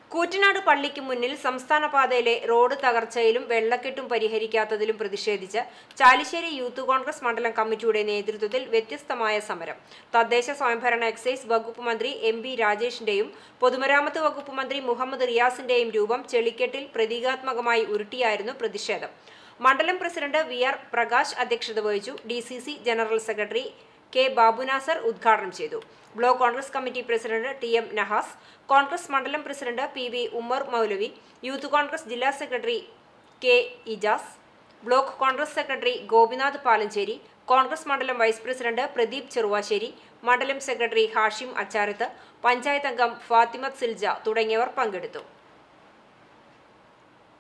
കൂറ്റനാട് പള്ളിക്ക് മുന്നിൽ സംസ്ഥാന പാതയിലെ റോഡ് തകർച്ചയിലും വെള്ളക്കെട്ടും പരിഹരിക്കാത്തതിലും പ്രതിഷേധിച്ച് ചാലിശ്ശേരി യൂത്ത് കോൺഗ്രസ് മണ്ഡലം കമ്മിറ്റിയുടെ നേതൃത്വത്തിൽ വ്യത്യസ്തമായ സമരം തദ്ദേശ സ്വയംഭരണ എക്സൈസ് വകുപ്പ് മന്ത്രി എം ബി രാജേഷിന്റെയും പൊതുമരാമത്ത് വകുപ്പ് മന്ത്രി മുഹമ്മദ് റിയാസിന്റെയും രൂപം ചെളിക്കെട്ടിൽ പ്രതീകാത്മകമായി ഉരുട്ടിയായിരുന്നു പ്രതിഷേധം മണ്ഡലം പ്രസിഡന്റ് വി ആർ പ്രകാശ് അധ്യക്ഷത വഹിച്ചു D C C general secretary K Babunasar ഉദ്ഘാടനം ചെയ്തു block Congress committee president T M Nahas Congress മണ്ഡലം പ്രസിഡന്റ് പി വി ഉമ്മർ മൗലവി യൂത്ത് കോൺഗ്രസ് ജില്ലാ secretary K Ijas block Congress secretary Gopinath Palancheri Congress മണ്ഡലം വൈസ് പ്രസിഡന്റ് പ്രദീപ് ചെറുവാശ്ശേരി മണ്ഡലം സെക്രട്ടറി ഹാഷിം അച്ചാരത്ത് പഞ്ചായത്ത് അംഗം ഫാത്തിമത്ത് സിൽജ തുടങ്ങിയവർ പങ്കെടുത്തു